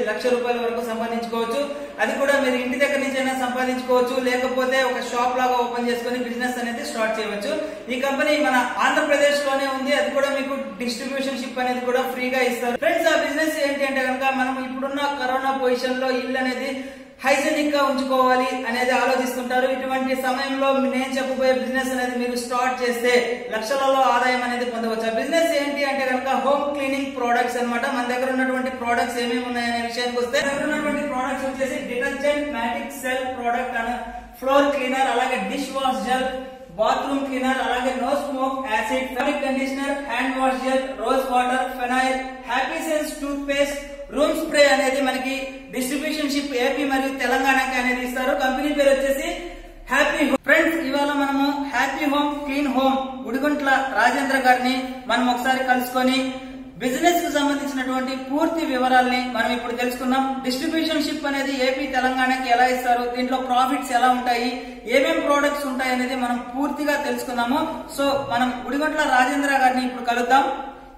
లక్ష రూపాయల వరకు సంపాదించుకోవచ్చు అది కూడా మీరు ఇంటి దగ్గర నుంచి అయినా సంపాదించుకోవచ్చు లేకపోతే ఒక షాప్ లాగా ఓపెన్ చేసుకుని బిజినెస్ అనేది స్టార్ట్ చేయవచ్చు ఈ కంపెనీ మన ఆంధ్రప్రదేశ్ లోనే ఉంది అది కూడా మీకు డిస్ట్రిబ్యూషన్ షిప్ అనేది కూడా ఫ్రీగా ఇస్తారు ఫ్రెండ్స్ ఆ బిజినెస్ ఏంటి అంటే కనుక మనం ఇప్పుడున్న కరోనా పొజిషన్ లో ఇల్లు అనేది హైజెనిక్ గా ఉంచుకోవాలి అనేది ఆలోచిస్తుంటారు ఇటువంటి సమయంలో నేను చెప్పబోయే బిజినెస్ అనేది మీరు స్టార్ట్ చేస్తే లక్షలలో ఆదాయం అనేది పొందవచ్చు ఆ బిజినెస్ ఏంటి అంటే కనుక హోమ్ క్లీనింగ్ ప్రోడక్ట్స్ అన్నమాట మన దగ్గర ఉన్నటువంటి ప్రోడక్ట్స్ ఏమేమి ఉన్నాయనే విషయానికి వస్తే మన దగ్గర ఉన్నటువంటి ప్రోడక్ట్స్ వచ్చేసి డిటర్జెంట్ మ్యాటిక్ సెల్ ప్రోడక్ట్ అనే ఫ్లోర్ క్లీనర్ అలాగే dish wash gel bathroom cleaner అలాగే no smoke acid fabric conditioner hand wash gel rose water phenyl happy sense toothpaste room spray అనేది మనకి డిస్ట్రిబ్యూషన్ షిప్ ఏపీ మరియు తెలంగాణకి అనేది ఇస్తారు company పేరు వచ్చేసి హ్యాపీ హోమ్ ఫ్రెండ్స్ ఇవాళ మనము happy home clean home Udiguntla Rajendra గారిని మనం ఒకసారి కలుసుకొని బిజినెస్ కు సంబంధించినటువంటి పూర్తి వివరాల్ని మనం ఇప్పుడు తెలుసుకున్నాం డిస్ట్రిబ్యూషన్ షిప్ అనేది ఏపీ తెలంగాణకి ఎలా ఇస్తారు దీంట్లో ప్రాఫిట్స్ ఎలా ఉంటాయి ఏమేం ప్రోడక్ట్స్ ఉంటాయి అనేది మనం పూర్తిగా తెలుసుకున్నాము సో మనం ఉడిగొట్ల రాజేంద్ర గారిని ఇప్పుడు కలుద్దాం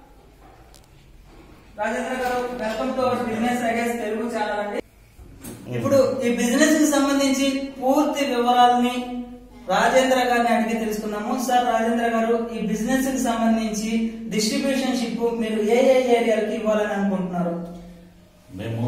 రాజేంద్ర గారు welcome to our business ideas Telugu channel అండి ఇప్పుడు ఈ బిజినెస్ కి సంబంధించి పూర్తి వివరాలని రాజేంద్ర గారిని అడిగి తెలుసుకున్నాము సార్ రాజేంద్ర గారు ఈ బిజినెస్ కి సంబంధించి డిస్ట్రిబ్యూషన్ షిప్ మీరు ఏ ఏ ఏరియాలకి ఇవ్వాలని అనుకుంటున్నారు మేము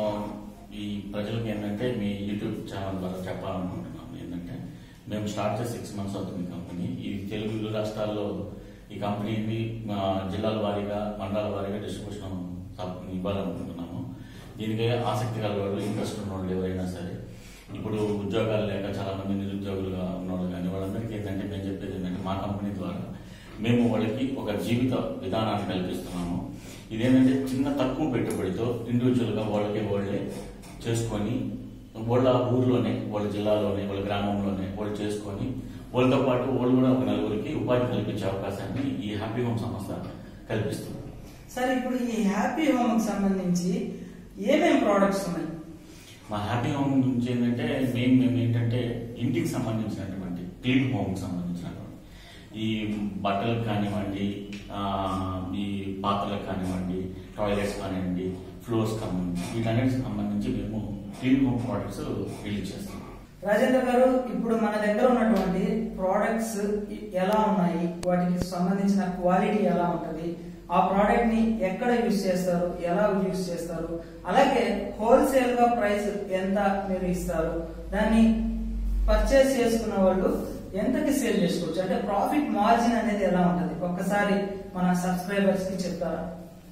ఈ ప్రజలకు ఏంటంటే మీ యూట్యూబ్ ఛానల్ ద్వారా చెప్పాలనుకుంటున్నాం ఏంటంటే మేము స్టార్ట్ చేసి సిక్స్ మంత్స్ అవుతుంది కంపెనీ ఈ తెలుగు ఇరు రాష్ట్రాల్లో ఈ కంపెనీని ఆ, జిల్లాల వారీగా మండలాల వారీగా డిస్ట్రిబ్యూషన్ ఇవ్వాలనుకుంటున్నాము దీనికి ఆసక్తి గల వాళ్ళు ఇంట్రెస్ట్ ఉన్న వాళ్ళు ఎవరైనా సరే ఇప్పుడు ఉద్యోగాలు లేక చాలా మంది నిరుద్యోగులుగా ఉన్నవాళ్ళు కానీ వాళ్ళందరికీ ఏంటంటే మేము చెప్పేది ఏంటంటే మా కంపెనీ ద్వారా మేము వాళ్ళకి ఒక జీవిత విధానాన్ని కల్పిస్తున్నాము ఇదేంటంటే చిన్న తక్కువ పెట్టుబడితో ఇండివిజువల్ గా వాళ్ళకి వాళ్ళే చేసుకొని వాళ్ళ ఊర్లోనే వాళ్ళ జిల్లాలోనే వాళ్ళ గ్రామంలోనే వాళ్ళు చేసుకొని వాళ్ళతో పాటు వాళ్ళు కూడా ఒక నలుగురికి ఉపాధి కల్పించే అవకాశాన్ని ఈ హ్యాపీ హోమ్ సంస్థ కల్పిస్తుంది సార్ ఇప్పుడు ఈ హ్యాపీ హోమ్ కి సంబంధించి ఏమేం ప్రోడక్ట్స్ ఉన్నాయి మా హ్యాపీ హోమ్ నుంచి ఏంటంటే మెయిన్ మేము ఏంటంటే ఇంటికి సంబంధించినటువంటి క్లీన్ హోమ్ సంబంధించినటువంటి ఈ బట్టలకు కానివ్వండి ఆ, ఈ పాత్రలకు కానివ్వండి టాయిలెట్స్ కానివ్వండి ఫ్లోర్స్ కానివ్వండి వీటన్నిటికి సంబంధించి మేము క్లీన్ హోమ్ ప్రోడక్ట్స్ రిలీజ్ చేస్తాం రాజేంద్ర గారు ఇప్పుడు మన దగ్గర ఉన్నటువంటి ప్రోడక్ట్స్ ఎలా ఉన్నాయి వాటికి సంబంధించిన క్వాలిటీ ఎలా ఉంటది ఆ ప్రోడక్ట్ ని ఎక్కడ యూజ్ చేస్తారు ఎలా యూజ్ చేస్తారు అలాగే హోల్సేల్ గా ప్రైస్ ఎంత మీరు ఇస్తారు దాన్ని పర్చేస్ చేసుకున్న వాళ్ళు ఎంతకి సేల్ చేసుకోవచ్చు అంటే ప్రాఫిట్ మార్జిన్ అనేది ఎలా ఉంటది ఒక్కసారి మన సబ్స్క్రైబర్స్ కి చెప్తారా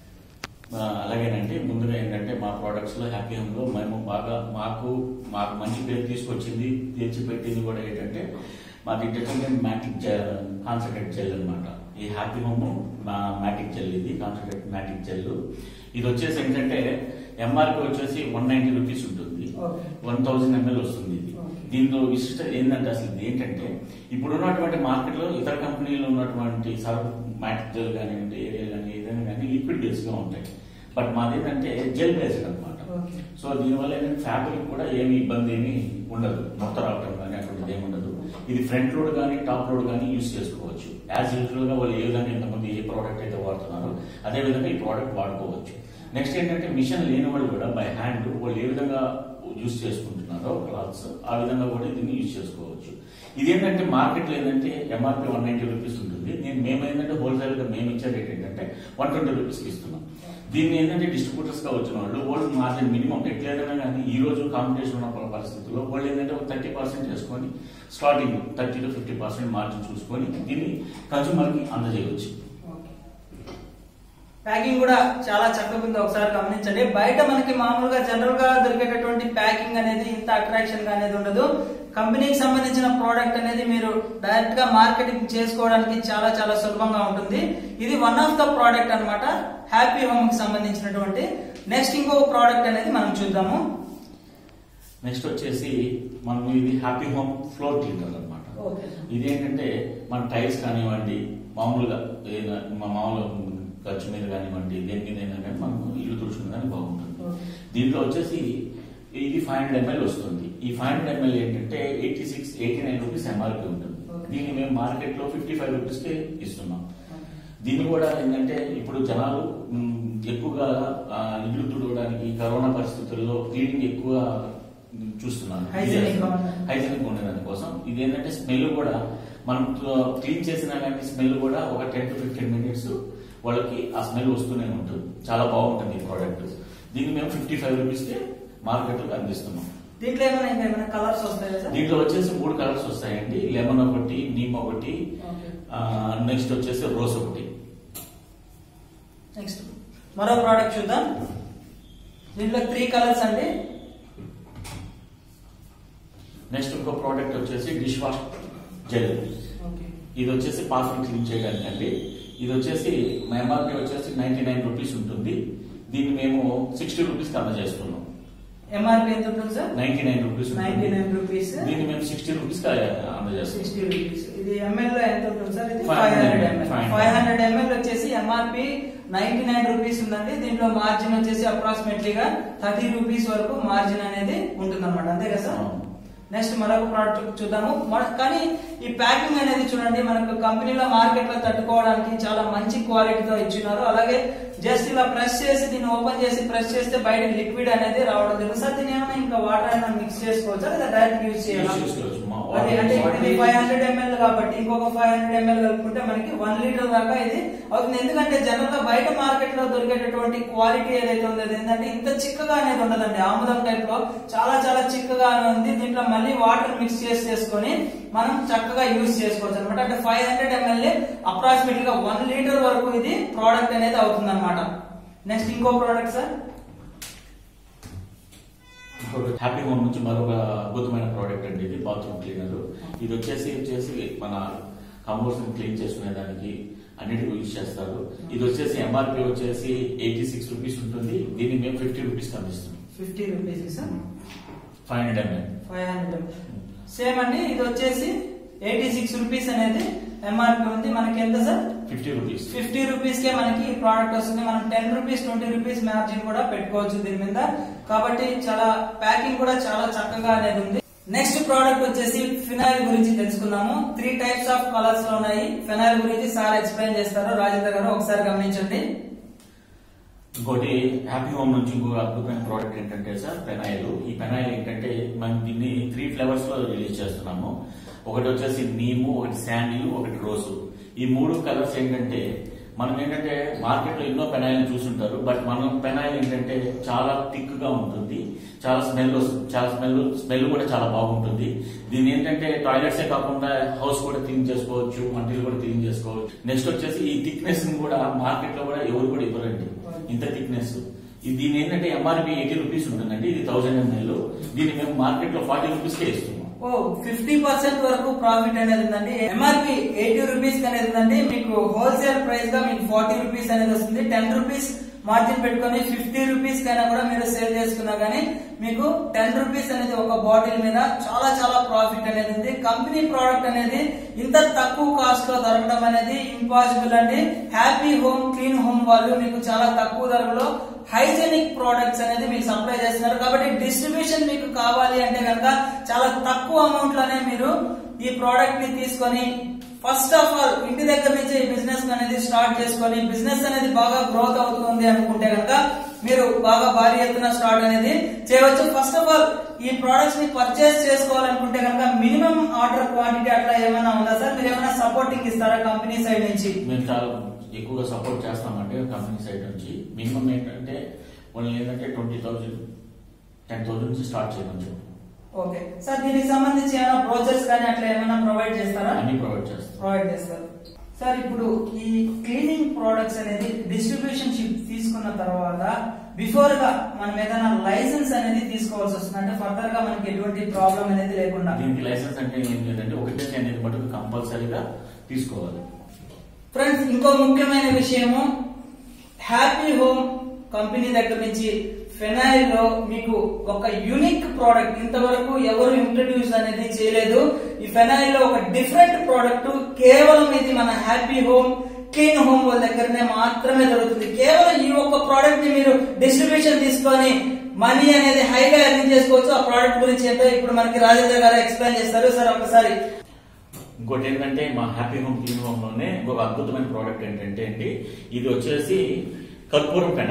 ఆ, అలాగేనండి ముందుగా ఏంటంటే మా ప్రోడక్ట్స్ లో హ్యాపీ హోమ్ లో మేము బాగా మాకు మాకు మంచి పేరు తీసుకొచ్చింది తెచ్చిపెట్టింది కూడా ఏంటంటే మాది detergent matic gel concentrate gel అన్నమాట ఈ హ్యాపీ హోమ్ మా మ్యాటిక్ జెల్ ఇది కాన్సన్ట్రేట్ మ్యాటిక్ జెల్ ఇది వచ్చేసి ఏంటంటే ఎంఆర్పి వచ్చేసి వన్ నైన్టీ రూపీస్ ఉంటుంది Okay. వన్ థౌసండ్ ఎంఎల్ వస్తుంది ఇది Okay. దీంట్లో విశిష్టత ఏంటంటే అసలు ఇది ఏంటంటే ఇప్పుడు ఉన్నటువంటి మార్కెట్ లో ఇతర కంపెనీలో ఉన్నటువంటి సర్ఫ్ మ్యాటిక్ జెల్ కానివ్వండి ఏరియా కానీ ఏదైనా కానీ లిక్విడ్ బేస్ గా ఉంటాయి బట్ మాది ఏంటంటే జెల్ బేస్డ్ అనమాట Okay. సో దీనివల్ల ఏంటంటే ఫ్యాబ్రిక్ కూడా ఏమి ఇబ్బంది ఏమి ఉండదు మొత్త రావటం కానీ అటువంటిది ఏమి ఉండదు ఇది ఫ్రంట్ లోడ్ కానీ టాప్ లోడ్ కానీ యూస్ చేసుకోవచ్చు యాజ్ యూజువల్ గా వాళ్ళు ఏ విధంగా ఇంతమంది ఏ ప్రోడక్ట్ అయితే వాడుతున్నారో అదే విధంగా ఈ ప్రోడక్ట్ వాడుకోవచ్చు నెక్స్ట్ ఏంటంటే మిషన్ లేని వాళ్ళు కూడా బై హ్యాండ్ వాళ్ళు ఏ విధంగా యూస్ చేసుకుంటున్నారో క్లాత్స్ ఆ విధంగా కూడా దీన్ని యూస్ చేసుకోవచ్చు ఇది ఏంటంటే మార్కెట్ లో ఏంటంటే ఎంఆర్పి వన్ నైన్టీ రూపీస్ ఉంటుంది నేను మేము ఏంటంటే హోల్సేల్ గా మేము ఇచ్చే రేట్ ఏంటంటే వన్ ట్వంటీ రూపీస్ కి ఇస్తున్నాం దీన్ని ఏంటంటే డిస్ట్రిబ్యూటర్స్ గా వచ్చిన వాళ్ళు వాళ్ళు మార్జిన్ మినిమం ఎట్లయినా కానీ ఈ రోజు కాంపిటీషన్ ఉన్న పరిస్థితుల్లో వాళ్ళు ఏంటంటే ఒక థర్టీ పర్సెంట్ చేసుకొని starting thirty to fifty percent margin చూసుకొని దీన్ని కన్సూమర్ కి అందజేయవచ్చు ప్యాకింగ్ కూడా చాలా చక్కగా ఉంది ఒకసారి గమనించండి బయట మనకి మామూలుగా జనరల్ గా దొరికేటటువంటి ప్యాకింగ్ అనేది ఇంత అట్రాక్షన్ గా అనేది ఉండదు కంపెనీకి సంబంధించిన ప్రోడక్ట్ అనేది మీరు డైరెక్ట్ గా మార్కెటింగ్ చేసుకోవడానికి చాలా చాలా సులభంగా ఉంటుంది ఇది వన్ ఆఫ్ ద ప్రోడక్ట్ అన్నమాట హ్యాపీ హోమ్ కి సంబంధించినటువంటి నెక్స్ట్ ఇంకో ప్రోడక్ట్ అనేది మనం చూద్దాము నెక్స్ట్ వచ్చేసి మనం ఇది హ్యాపీ హోమ్ ఫ్లోర్ క్లీనర్ అనమాట ఓకే ఇది ఏంటంటే మన టైల్స్ కానివ్వండి మామూలుగా ఏదైనా మా మామూలు ఖర్చు మీద కానివ్వండి దేని మీద అయినా కానీ మనం ఇల్లు తుడుచుకునేదానికి బాగుంటుంది Okay. దీంట్లో వచ్చేసి ఇది ఫైవ్ హండ్రెడ్ ఎంఎల్ వస్తుంది ఈ ఫైవ్ హండ్రెడ్ ఎంఎల్ ఏంటంటే eighty six eighty nine rupees MRP ఉంటుంది Okay. దీన్ని మేము మార్కెట్ లో ఫిఫ్టీ ఫైవ్ రూపీస్ కి ఇస్తున్నాం దీన్ని కూడా ఏంటంటే ఇప్పుడు జనాలు మ్, ఎక్కువగా ఆ, ఇల్లు తుడవడానికి కరోనా పరిస్థితుల్లో క్లీనింగ్ ఎక్కువ చూస్తున్నాను Hygienic గా ఉండాలి. హైజీనిక్ ఉండేదాని కోసం ఇది ఏంటంటే స్మెల్ కూడా మనం క్లీన్ చేసిన కానీ స్మెల్ కూడా ఒక టెన్ టు ఫిఫ్టీన్ మినిట్స్ వాళ్ళకి ఆ స్మెల్ వస్తూనే ఉంటుంది చాలా బాగుంటుంది ఈ ప్రోడక్ట్ దీన్ని మేము ఫిఫ్టీ ఫైవ్ రూపీస్కి మార్కెట్కి అందిస్తున్నాం దీంట్లో ఏమైనా ఇంకా ఏమైనా కలర్స్ వస్తాయా సార్ దీంట్లో వచ్చేసి మూడు కలర్స్ వస్తాయండి లెమన్ ఒకటి నీమ్ ఒకటి ఓకే నెక్స్ట్ వచ్చేసి రోజ్ ఒకటి నెక్స్ట్ మరో ప్రోడక్ట్ చూద్దాం దీంట్లో త్రీ కలర్స్ అండి నెక్స్ట్ ఇంకో ప్రోడక్ట్ వచ్చేసి డిష్ వాష్ జెల్ ఓకే ఇది వచ్చేసి పాత్రలు క్లీన్ చేయడానికి అండి ఇది వచ్చేసి మా ఎంఆర్పి వచ్చేసి నైన్టీ నైన్ రూపీస్ ఉంటుంది దీన్ని మేము సిక్స్టీ రూపీస్ అందజేస్తున్నాం ఎంఆర్పి ఎంత ఉంటుంది sir ninety nine rupees ninety nine rupees దీన్ని మేము సిక్స్టీ రూపీస్ అందజేస్తాం సిక్స్టీ రూపీస్ ఇది ఎంఎల్ లో ఎంత ఉంటుంది సార్ ఇది 500 five hundred ML 500 five hundred ML వచ్చేసి ఎంఆర్పి నైన్టీ నైన్ రూపీస్ ఉందండి దీంట్లో మార్జిన్ వచ్చేసి అప్రాక్సిమేట్లీగా థర్టీ రూపీస్ వరకు మార్జిన్ అనేది ఉంటుంది అనమాట అంతే కదా సార్ అవును. నెక్స్ట్ మరొక ప్రోడక్ట్ చూద్దాము మన- కానీ ఈ ప్యాకింగ్ అనేది చూడండి మనకు కంపెనీలో మార్కెట్ లో తట్టుకోవడానికి చాలా మంచి క్వాలిటీతో ఇచ్చినారు అలాగే జస్ట్ ఇలా ప్రెస్ చేసి దీన్ని ఓపెన్ చేసి ప్రెస్ చేస్తే బయట లిక్విడ్ అనేది రావడం జరుగుతుంది సార్ దీని ఏమైనా ఇంకా వాటర్ అయినా మిక్స్ చేసుకోవచ్చా లేదా డైరెక్ట్ యూజ్ చేయాలా Use చేసుకోవచ్చు. మా అది అంటే ఇప్పుడు ఇది వాటి- ఫైవ్ హండ్రెడ్ ఎంఎల్ కాబట్టి ఇంకొక ఫైవ్ హండ్రెడ్ ఎంఎల్ కలుపుకుంటే మనకి వన్ లీటర్ దాకా ఇది అవుతుంది ఎందుకంటే జనరల్ గా బయట మార్కెట్ లో దొరికేటటువంటి క్వాలిటీ ఏదైతే ఉందో అది ఏంటంటే ఇంత చిక్కగా అనేది ఉండదండి ఆముదం టైప్ లో చాలా చాలా చిక్కగానే ఉంది దీంట్లో మళ్ళీ వాటర్ మిక్స్ చేసి చేసుకొని మనం చక్కగా యూజ్ చేసుకోవచ్చు అనమాట అంటే ఫైవ్ హండ్రెడ్ ఎంఎల్ అప్రాక్సిమేట్ గా వన్ లీటర్ వరకు ఇది ప్రోడక్ట్ అనేది అవుతుంది అనమాట నెక్స్ట్ ఇంకో ప్రోడక్ట్ సార్ హ్యాపీ హోమ్ నుంచి మరొక అద్భుతమైన ప్రోడక్ట్ అండి ఇది బాత్రూమ్ క్లీనర్ ఇది వచ్చేసి వచ్చేసి మన కంపోస్ట్ క్లీన్ చేసుకునే దానికి అన్నిటికీ యూజ్ చేస్తారు ఇది వచ్చేసి ఎంఆర్పి వచ్చేసి ఎయిటీ సిక్స్ రూపీస్ ఉంటుంది దీన్ని మేము ఫిఫ్టీ రూపీస్ అందిస్తున్నాం fifty rupees sir five hundred ML five hundred same అండి ఇది వచ్చేసి ఎయిటీ సిక్స్ రూపీస్ అనేది ఎంఆర్పి ఉంది మనకి ఎంత sir fifty rupees fifty rupees కే మనకి ఈ ప్రోడక్ట్ వస్తుంది మనం ten rupees twenty rupees margin కూడా పెట్టుకోవచ్చు దీని మీద కాబట్టి చాలా ప్యాకింగ్ కూడా చాలా చక్కగా అనేది ఉంది నెక్స్ట్ ప్రోడక్ట్ వచ్చేసి ఫినాయిల్ గురించి తెలుసుకున్నాము త్రీ టైప్స్ ఆఫ్ కలర్స్ లో ఉన్నాయి ఫినాయిల్ గురించి సార్ ఎక్స్ప్లెయిన్ చేస్తారు రాజేంద్ర గారు ఒకసారి గమనించండి ఇంకోటి హ్యాపీ హోమ్ నుంచి ఇంకో అద్భుతమైన ప్రోడక్ట్ ఏంటంటే సార్ పెనాయిల్ ఈ పెనాయిల్ ఏంటంటే మనం దీన్ని త్రీ ఫ్లేవర్స్ లో రిలీజ్ చేస్తున్నాము ఒకటి వచ్చేసి నీము ఒకటి శాండిల్ ఒకటి రోజు ఈ మూడు కలర్స్ ఏంటంటే మనం ఏంటంటే మార్కెట్ లో ఎన్నో పెనాయిల్ చూసుంటారు బట్ మనం పెనాయిల్ ఏంటంటే చాలా థిక్ గా ఉంటుంది చాలా స్మెల్ చాలా స్మెల్ స్మెల్ కూడా చాలా బాగుంటుంది దీని ఏంటంటే టాయిలెట్సే కాకుండా హౌస్ కూడా క్లీన్ చేసుకోవచ్చు వంటలు కూడా క్లీన్ చేసుకోవచ్చు నెక్స్ట్ వచ్చేసి ఈ థిక్నెస్ కూడా మార్కెట్ లో కూడా ఎవరు కూడా ఇవ్వరండి ఇంత థిక్నెస్ ఇది దీని ఏంటంటే ఎంఆర్పి ఎయిటీ రూపీస్ ఉంటుందండి ఇది థౌసండ్ ఎంఎల్ దీన్ని మేము మార్కెట్ లో ఫార్టీ రూపీస్ కే ఇస్తున్నాం ఓ ఫిఫ్టీ పర్సెంట్ వరకు ప్రాఫిట్ అనేది ఉందండి ఎంఆర్పి ఎయిటీ రూపీస్ అనేది ఉందండి మీకు హోల్సేల్ ప్రైస్ గా మీకు ఫార్టీ రూపీస్ అనేది వస్తుంది టెన్ రూపీస్ మార్జిన్ పెట్టుకొని ఫిఫ్టీ రూపీస్ కైనా కూడా మీరు సేల్ చేసుకున్నా గానీ మీకు టెన్ రూపీస్ అనేది ఒక బాటిల్ మీద చాలా చాలా ప్రాఫిట్ అనేది ఉంది కంపెనీ ప్రోడక్ట్ అనేది ఇంత తక్కువ కాస్ట్ లో దొరకడం అనేది ఇంపాసిబుల్ అండి హ్యాపీ హోమ్ క్లీన్ హోమ్ వాళ్ళు మీకు చాలా తక్కువ ధరలో హైజెనిక్ ప్రోడక్ట్స్ అనేది మీకు సప్లై చేస్తున్నారు కాబట్టి డిస్ట్రిబ్యూషన్ మీకు కావాలి అంటే కనుక చాలా తక్కువ అమౌంట్ లోనే మీరు ఈ ప్రోడక్ట్ ని తీసుకొని ఫస్ట్ ఆఫ్ ఆల్ ఇంటి దగ్గర నుంచి ఈ బిజినెస్ అనేది స్టార్ట్ చేసుకొని బిజినెస్ అనేది బాగా గ్రోత్ అవుతుంది అనుకుంటే కనుక మీరు బాగా భారీ ఎత్తున స్టార్ట్ అనేది చేయవచ్చు ఫస్ట్ ఆఫ్ ఆల్ ఈ ప్రొడక్ట్స్ ని పర్చేస్ చేసుకోవాలనుకుంటే కనుక మినిమం ఆర్డర్ క్వాంటిటీ అట్లా ఏమైనా ఉందా సార్ మీరు ఏమైనా సపోర్టింగ్ ఇస్తారా కంపెనీ సైడ్ నుంచి మేము చాలా ఎక్కువగా సపోర్ట్ చేస్తామండి కంపెనీ సైడ్ నుంచి మినిమం ఏంటంటే వాళ్ళు ఏంటంటే ట్వంటీ థౌజండ్ టెన్ థౌసండ్ నుంచి స్టార్ట్ చేయమని చెప్పి ఓకే సార్ దీనికి సంబంధించి ఏమైనా బ్రోచర్స్ కానీ అట్లా ఏమైనా ప్రొవైడ్ చేస్తారా అన్ని ప్రొవైడ్ చేస్తాం ప్రొవైడ్ చేస్తారు సార్ ఇప్పుడు ఈ క్లీనింగ్ ప్రోడక్ట్స్ అనేది డిస్ట్రిబ్యూషన్ షిప్ తీసుకున్న తర్వాత బిఫోర్ గా మనం ఏదైనా లైసెన్స్ అనేది తీసుకోవాల్సి వస్తుంది అంటే ఫర్దర్ గా మనకి ఎటువంటి ప్రాబ్లం అనేది లేకుండా దీనికి లైసెన్స్ అంటే ఏం లేదంటే ఒకటే అనేది మటుకు కంపల్సరీగా తీసుకోవాలి ఫ్రెండ్స్ ఇంకో ముఖ్యమైన విషయము హ్యాపీ హోమ్ కంపెనీ దగ్గర నుంచి ఫెనాయిల్ లో మీకు ఒక యూనిక్ ప్రోడక్ట్ ఇంతవరకు ఎవరు ఇంట్రడ్యూస్ అనేది చేయలేదు ఈ ఫెనాయిల్ లో ఒక డిఫరెంట్ ప్రోడక్ట్ కేవలం ఇది మన హ్యాపీ హోమ్ క్లీన్ హోమ్ వాళ్ళ దగ్గరనే మాత్రమే దొరుకుతుంది కేవలం ఈ ఒక్క ప్రోడక్ట్ ని మీరు డిస్ట్రిబ్యూషన్ తీసుకొని మనీ అనేది హైగా ఎర్న్ చేసుకోవచ్చు ఆ ప్రోడక్ట్ గురించి ఏంటో ఇప్పుడు మనకి రాజేంద్ర గారు ఎక్స్ప్లెయిన్ చేస్తారు సార్ ఒకసారి ఇంకోటి ఏంటంటే మా హ్యాపీ హోమ్ క్లీన్ హోమ్ లోనే ఇంకొక అద్భుతమైన ప్రోడక్ట్ ఏంటంటే అండి ఇది వచ్చేసి కర్పూరం పెనాయిల్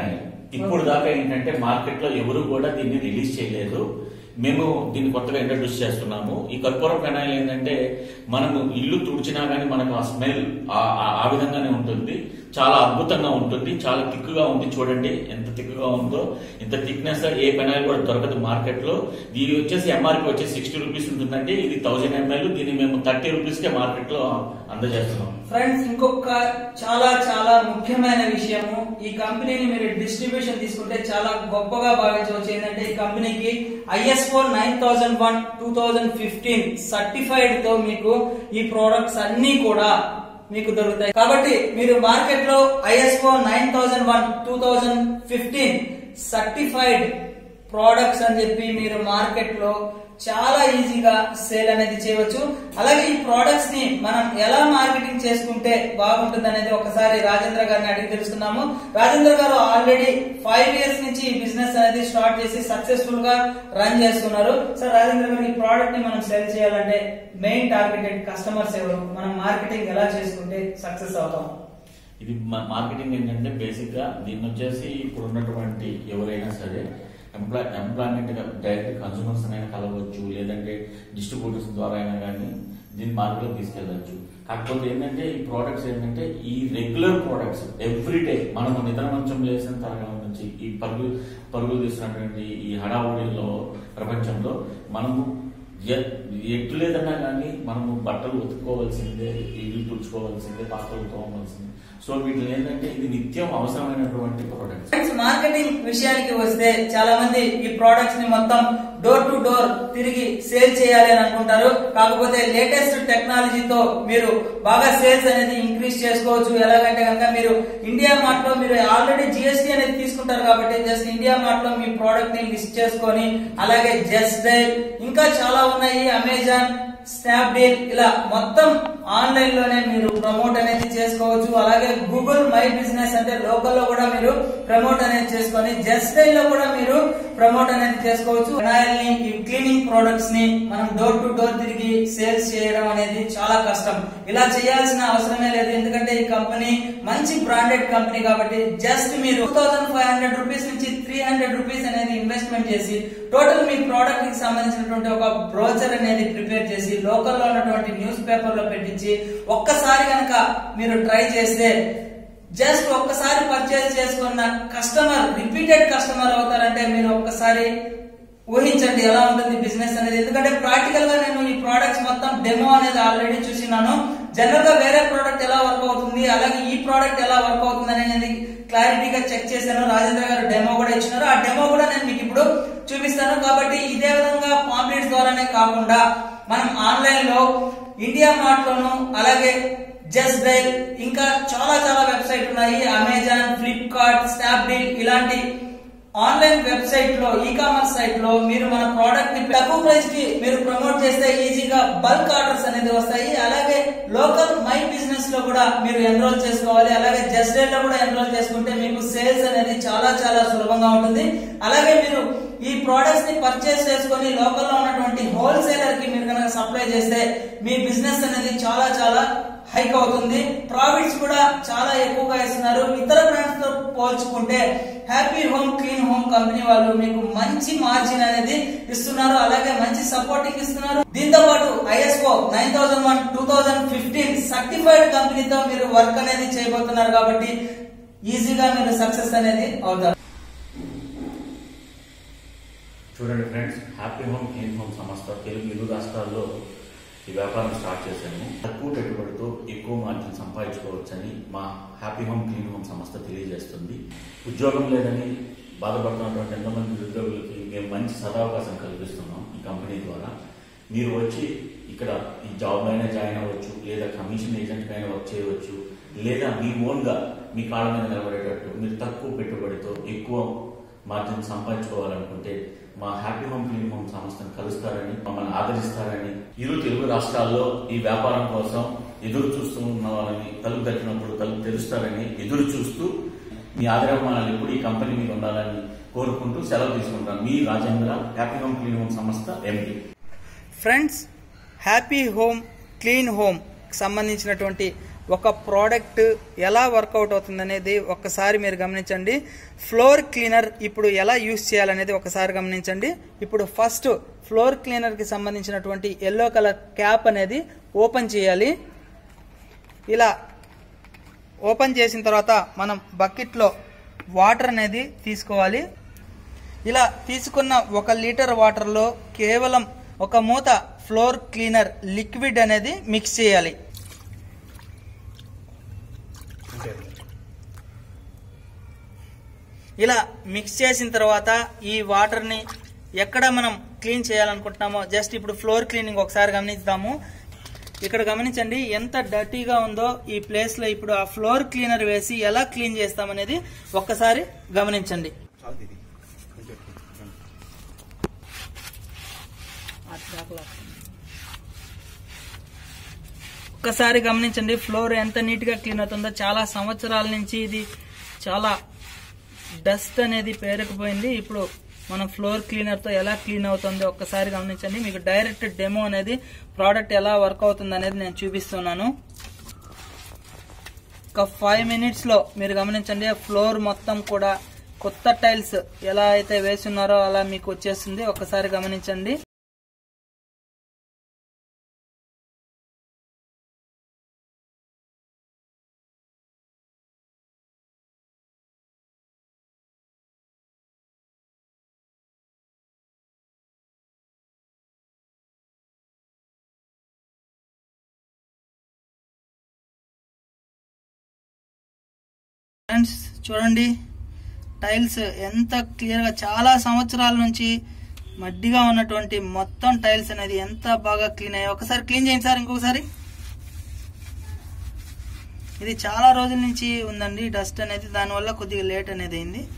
ఇప్పుడు దాకా ఏంటంటే మార్కెట్ లో ఎవరు కూడా దీన్ని రిలీజ్ చేయలేదు మేము దీన్ని కొత్తగా ఇంట్రడ్యూస్ చేస్తున్నాము ఈ కర్పూరం ఫెనాయిల్ ఏంటంటే మనము ఇల్లు తుడిచినా గానీ మనకు ఆ స్మెల్ ఆ- ఆ- ఆ విధంగానే ఉంటుంది చాలా అద్భుతంగా ఉంటుంది చాలా థిక్గా ఉంది చూడండి ఎంత థిక్గా ఉందో ఇంత థిక్నెస్ ఏ పెనాయిల్ కూడా దొరకదు మార్కెట్ లో ఇది వచ్చేసి ఎంఆర్పి వచ్చేసి సిక్స్టీ రూపీస్ ఉంటుందండి ఇది థౌజండ్ ఎంఎల్ దీన్ని మేము థర్టీ రూపీస్ కే మార్కెట్ లో అందజేస్తున్నాం ఫ్రెండ్స్ ఇంకొక చాలా చాలా ముఖ్యమైన విషయము ఈ కంపెనీని మీరు డిస్ట్రిబ్యూషన్ తీసుకుంటే చాలా గొప్పగా భావించవచ్చు ఏంటంటే ఈ కంపెనీకి ISO nine thousand one two thousand fifteen certified తో మీకు ఈ ప్రోడక్ట్స్ అన్ని కూడా మీకు దొరుకుతాయి కాబట్టి మీరు మార్కెట్ లో ISO nine thousand one two thousand fifteen certified products అని చెప్పి మీరు మార్కెట్ లో చాలా ఈజీగా సేల్ అనేది చేయవచ్చు అలాగే ఈ ప్రోడక్ట్స్ ని మనం ఎలా మార్కెటింగ్ చేసుకుంటే బాగుంటుంది అనేది ఒకసారి రాజేంద్ర గారిని అడిగి తెలుసుకున్నాము రాజేంద్ర గారు ఆల్రెడీ ఫైవ్ ఇయర్స్ నుంచి ఈ బిజినెస్ అనేది స్టార్ట్ చేసి సక్సెస్ఫుల్ గా రన్ చేస్తున్నారు సార్ రాజేంద్ర గారు ఈ ప్రోడక్ట్ ని మనం సేల్ చేయాలంటే మెయిన్ టార్గెటెడ్ కస్టమర్స్ ఎవరు మనం మార్కెటింగ్ ఎలా చేసుకుంటే సక్సెస్ అవుతాం ఇది మా- మార్కెటింగ్ ఏంటంటే బేసిక్ గా దీన్ని వచ్చేసి ఇప్పుడు ఉన్నటువంటి ఎవరైనా సరే ఎంప్లాయ్ ఎంప్లాయ్మెంట్ డైరెక్ట్ కన్సూమర్స్ అయినా కలవచ్చు లేదంటే డిస్ట్రిబ్యూటర్స్ ద్వారా అయినా కానీ దీన్ని మార్కెట్లో తీసుకెళ్ళవచ్చు కాకపోతే ఏంటంటే ఈ ప్రోడక్ట్స్ ఏంటంటే ఈ రెగ్యులర్ ప్రోడక్ట్స్ ఎవ్రీ డే మనము నిద్ర మంచం లేసిన తరగతి నుంచి ఈ పరుగు పరుగులు తీసినటువంటి ఈ హడావుడిలో ప్రపంచంలో మనము ఎ- ఎటు లేదన్నా కానీ మనము బట్టలు ఉతుక్కోవాల్సిందే ఇల్లు తుడుచుకోవాల్సిందే పాత్రలు తోమవలసిందే సో వీటిలో ఏంటంటే ఇది నిత్యం అవసరమైనటువంటి ప్రోడక్ట్స్ ఫ్రెండ్స్ మార్కెటింగ్ విషయానికి వస్తే చాలా మంది ఈ ప్రోడక్ట్స్ ని మొత్తం డోర్ టు డోర్ తిరిగి సేల్ చేయాలి అని అనుకుంటారు కాకపోతే లేటెస్ట్ టెక్నాలజీతో మీరు బాగా సేల్స్ అనేది ఇంక్రీజ్ చేసుకోవచ్చు ఎలాగంటే కనుక మీరు ఇండియా మార్ట్ లో మీరు ఆల్రెడీ జిఎస్టీ అనేది తీసుకుంటారు కాబట్టి జస్ట్ ఇండియా మార్ట్ లో మీ ప్రోడక్ట్ ని లిస్ట్ చేసుకొని అలాగే జస్ట్ డైల్ ఇంకా చాలా ఉన్నాయి అమెజాన్ స్నాప్డీల్ ఇలా మొత్తం ఆన్లైన్ లోనే మీరు ప్రమోట్ అనేది చేసుకోవచ్చు అలాగే గూగుల్ మై బిజినెస్ అంటే లోకల్ లో కూడా మీరు ప్రమోట్ అనేది చేసుకొని జస్ట్ డైల్ లో కూడా మీరు ప్రమోట్ అనేది చేసుకోవచ్చు ఫినాయిల్ ని ఈ క్లీనింగ్ ప్రొడక్ట్స్ ని మనం డోర్ టు డోర్ తిరిగి సేల్స్ చేయడం అనేది చాలా కష్టం ఇలా చేయాల్సిన అవసరమే లేదు ఎందుకంటే ఈ కంపెనీ మంచి బ్రాండెడ్ కంపెనీ కాబట్టి జస్ట్ మీరు two thousand five hundred rupees నుంచి త్రీ హండ్రెడ్ రూపీస్ అనేది ఇన్వెస్ట్మెంట్ చేసి టోటల్ మీ ప్రోడక్ట్ కి సంబంధించినటువంటి ఒక బ్రోచర్ అనేది ప్రిపేర్ చేసి లోకల్ లో ఉన్నటువంటి న్యూస్ పేపర్ లో పెట్టించి ఒక్కసారి కనుక మీరు ట్రై చేస్తే జస్ట్ ఒక్కసారి పర్చేస్ చేసుకున్న కస్టమర్ రిపీటెడ్ కస్టమర్ అవుతారంటే మీరు ఒక్కసారి ఊహించండి ఎలా ఉంటుంది బిజినెస్ అనేది ఎందుకంటే ప్రాక్టికల్ గా నేను ఈ ప్రోడక్ట్స్ మొత్తం డెమో అనేది ఆల్రెడీ చూసినాను జనరల్ గా వేరే ప్రోడక్ట్ ఎలా వర్క్ అవుతుంది అలాగే ఈ ప్రోడక్ట్ ఎలా వర్క్ అవుతుంది అనేది క్లారిటీగా చెక్ చేశాను రాజేంద్ర గారు డెమో కూడా ఇచ్చినారు ఆ డెమో కూడా నేను మీకు ఇప్పుడు చూపిస్తాను కాబట్టి ఇదే విధంగా పాంప్లెట్స్ ద్వారానే కాకుండా మనం ఆన్లైన్ లో ఇండియా మార్ట్ లోను అలాగే జస్ట్ డైల్ ఇంకా చాలా చాలా వెబ్సైట్ ఉన్నాయి అమెజాన్ ఫ్లిప్కార్ట్ స్నాప్డీల్ ఇలాంటి ఆన్లైన్ వెబ్సైట్ లో ఈ కామర్స్ సైట్ లో మీరు మన ప్రోడక్ట్ ని తక్కువ ప్రైస్ కి మీరు ప్రమోట్ చేస్తే ఈజీగా బల్క్ ఆర్డర్స్ అనేది వస్తాయి అలాగే లోకల్ మై బిజినెస్ లో కూడా మీరు ఎన్రోల్ చేసుకోవాలి అలాగే జస్ట్ డైల్ లో కూడా ఎన్రోల్ చేసుకుంటే మీకు సేల్స్ అనేది చాలా చాలా సులభంగా ఉంటుంది అలాగే మీరు ఈ ప్రోడక్ట్స్ ని పర్చేస్ చేసుకొని లోకల్ లో ఉన్నటువంటి హోల్సేలర్ కి మీరు కనుక సప్లై చేస్తే మీ బిజినెస్ అనేది చాలా చాలా హైక్ అవుతుంది ప్రాఫిట్స్ కూడా చాలా ఎక్కువగా ఇస్తున్నారు ఇతర బ్రాండ్స్ తో పోల్చుకుంటే happy home clean home company వాళ్ళు మీకు మంచి మార్జిన్ అనేది ఇస్తున్నారు అలాగే మంచి సపోర్టింగ్ ఇస్తున్నారు దీంతో పాటు ISO nine thousand one two thousand fifteen certified కంపెనీతో మీరు వర్క్ అనేది చేయబోతున్నారు కాబట్టి ఈజీగా మీరు సక్సెస్ అనేది అవుతారు చూడండి friends happy home clean home సంస్థ తెలుగు ఇరు రాష్ట్రాల్లో ఈ వ్యాపారం స్టార్ట్ చేశాము తక్కువ పెట్టుబడితో ఎక్కువ మార్జిన్ సంపాదించుకోవచ్చని మా హ్యాపీ హోమ్ క్లీన్ హోమ్ సంస్థ తెలియజేస్తుంది ఉద్యోగం లేదని బాధపడుతున్నటువంటి ఎంతోమంది నిరుద్యోగులకి మేము మంచి సదావకాశం కల్పిస్తున్నాం ఈ కంపెనీ ద్వారా మీరు వచ్చి ఇక్కడ ఈ జాబ్ అయినా జాయిన్ అవ్వచ్చు లేదా కమిషన్ ఏజెంట్ అయినా వర్క్ చేయవచ్చు లేదా మీ ఓన్గా మీ కాళ్ళ మీద నిలబడేటట్టు మీరు తక్కువ పెట్టుబడితో ఎక్కువ మార్జిన్ సంపాదించుకోవాలనుకుంటే మా హ్యాపీ హోమ్ క్లీన్ హోమ్ సంస్థను కలుస్తారని మమ్మల్ని ఆదరిస్తారని ఇరు తెలుగు రాష్ట్రాల్లో ఈ వ్యాపారం కోసం ఎదురు చూస్తూ ఉన్న వాళ్ళని తలుపు తట్టినప్పుడు తలుపు తెరుస్తారని ఎదురు చూస్తూ మీ ఆదరమానాలు ఎప్పుడు ఈ కంపెనీ మీద ఉండాలని కోరుకుంటూ సెలవు తీసుకుంటాను మీ Rajendra happy home clean home సంస్థ MD friends happy home clean home సంబంధించినటువంటి ఒక ప్రోడక్ట్ ఎలా వర్కౌట్ అవుతుంది అనేది ఒక్కసారి మీరు గమనించండి ఫ్లోర్ క్లీనర్ ఇప్పుడు ఎలా యూస్ చేయాలనేది ఒకసారి గమనించండి ఇప్పుడు ఫస్ట్ ఫ్లోర్ క్లీనర్కి సంబంధించినటువంటి ఎల్లో కలర్ క్యాప్ అనేది ఓపెన్ చేయాలి ఇలా ఓపెన్ చేసిన తర్వాత మనం బకెట్లో వాటర్ అనేది తీసుకోవాలి ఇలా తీసుకున్న ఒక లీటర్ వాటర్లో కేవలం ఒక మూత ఫ్లోర్ క్లీనర్ లిక్విడ్ అనేది మిక్స్ చేయాలి ఇలా మిక్స్ చేసిన తర్వాత ఈ వాటర్ని ఎక్కడ మనం క్లీన్ చేయాలనుకుంటున్నామో జస్ట్ ఇప్పుడు ఫ్లోర్ క్లీనింగ్ ఒకసారి గమనిద్దాము ఇక్కడ గమనించండి ఎంత డర్టీగా ఉందో ఈ ప్లేస్ లో ఇప్పుడు ఆ ఫ్లోర్ క్లీనర్ వేసి ఎలా క్లీన్ చేస్తామనేది ఒక్కసారి గమనించండి ఒక్కసారి గమనించండి ఫ్లోర్ ఎంత నీట్ గా క్లీన్ అవుతుందో చాలా సంవత్సరాల నుంచి ఇది చాలా డస్ట్ అనేది పేరుకుపోయింది ఇప్పుడు మనం ఫ్లోర్ క్లీనర్ తో ఎలా క్లీన్ అవుతుందో ఒక్కసారి గమనించండి మీకు డైరెక్ట్ డెమో అనేది ప్రోడక్ట్ ఎలా వర్క్ అవుతుంది అనేది నేను చూపిస్తున్నాను ఒక ఫైవ్ మినిట్స్ లో మీరు గమనించండి ఫ్లోర్ మొత్తం కూడా కొత్త టైల్స్ ఎలా అయితే వేసున్నారో అలా మీకు వచ్చేస్తుంది ఒక్కసారి గమనించండి ఫ్రెండ్స్ చూడండి టైల్స్ ఎంత క్లియర్ గా చాలా సంవత్సరాల నుంచి మడ్డిగా ఉన్నటువంటి మొత్తం టైల్స్ అనేది ఎంత బాగా క్లీన్ అయ్యాయి ఒకసారి క్లీన్ చేయండి సార్ ఇంకొకసారి ఇది చాలా రోజుల నుంచి ఉందండి డస్ట్ అనేది దానివల్ల కొద్దిగా లేట్ అనేది అయింది